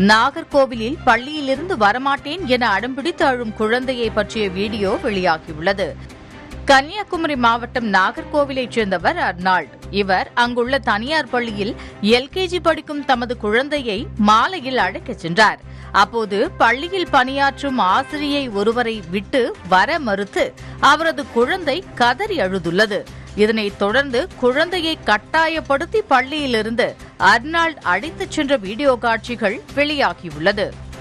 நாகர்கோவிலில் பள்ளியிலிருந்து வரமாட்டேன் என அடம்பிடித்து அழும் குழந்தையை பற்றிய வீடியோ வெளியாகியுள்ளது கன்னியாகுமரி மாவட்டம் நாகர்கோவிலைச் சேர்ந்தவர் அர்னால்ட் இவர் அங்குள்ள தனியார் பள்ளியில் எல்கேஜி படிக்கும் தமது குழந்தையை மாலையில் அழைக்கச் சென்றார் அப்போது பள்ளியில் பணியாற்றும் ஆசிரியை ஒருவரை விட்டு வர மறுத்து அவரது குழந்தை கதறி அழுதுள்ளது இதனைத் தொடர்ந்து குழந்தையை கட்டாயப்படுத்தி பள்ளியிலிருந்து அர்னால்ட் அழைத்துச் சென்ற வீடியோ காட்சிகள் வெளியாகியுள்ளது